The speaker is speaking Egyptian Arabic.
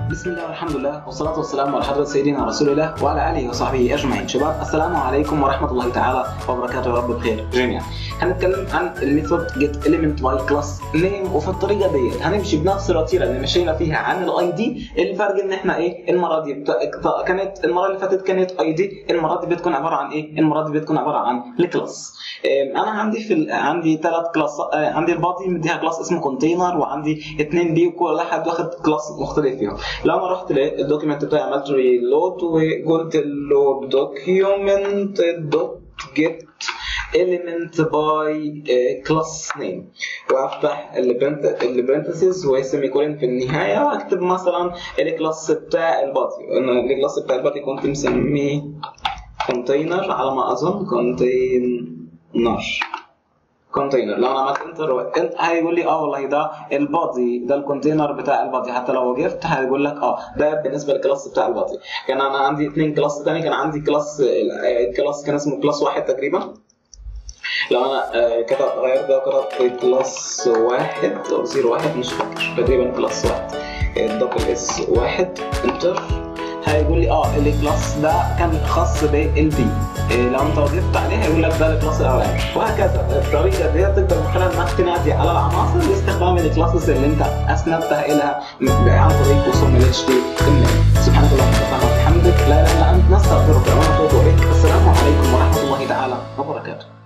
بسم الله والحمد لله والصلاة والسلام على حضرة سيدنا رسول الله وعلى آله وصحبه أجمعين شباب السلام عليكم ورحمة الله تعالى وبركاته يا رب بخير جميعا هنتكلم عن الميثود جيت element باي كلاس نيم وفي الطريقة ديت هنمشي بنفس الوتيرة اللي مشينا فيها عن الاي دي الفرق ان احنا ايه المرة دي بتا... كانت المرة اللي فاتت كانت اي دي المرة دي بتكون عبارة عن ايه المرة دي بتكون عبارة عن الكلاس انا عندي في ال... عندي ثلاث كلاس عندي البادي مديها كلاس اسمه كونتينر وعندي اثنين بي وكل واحد واخد كلاس مختلف فيهم لو انا رحت للدوكيمنت بتاعي عملت ريلود وقلت له دوكيومنت دوت جيت element by كلاس نيم وافتح البرنتسز وسيمي كولن في النهايه واكتب مثلا الكلاس بتاع البادي الكلاس بتاع البادي كنت مسميه كونتينر على ما اظن كونتينر كونتينر لو انا عملت انتر هيقول لي اه والله ده البادي ده الكونتينر بتاع البادي حتى لو وقفت هيقول لك اه ده بالنسبه للكلاس بتاع البادي كان انا عندي اثنين كلاس تاني كان عندي كلاس الكلاس كان اسمه كلاس واحد تقريبا لو انا كتبت غيرت ده وكتبت كلاس واحد او زيرو واحد مش فاكر تقريبا كلاس واحد دبل اس واحد انتر هيقول لي اه الكلاس ده كان خاص بالبي إيه لو انت وقفت عليه هيقول لك ده الكلاس الاولاني وهكذا الطريقه دي تقدر من خلالها انك تنادي على العناصر باستخدام الكلاسز اللي انت اسندتها الها عن طريق وصول من اتش تي سبحانك اللهم وبحمدك لا اله الا انت نستغفرك ونتوب اليك السلام عليكم ورحمه الله تعالى وبركاته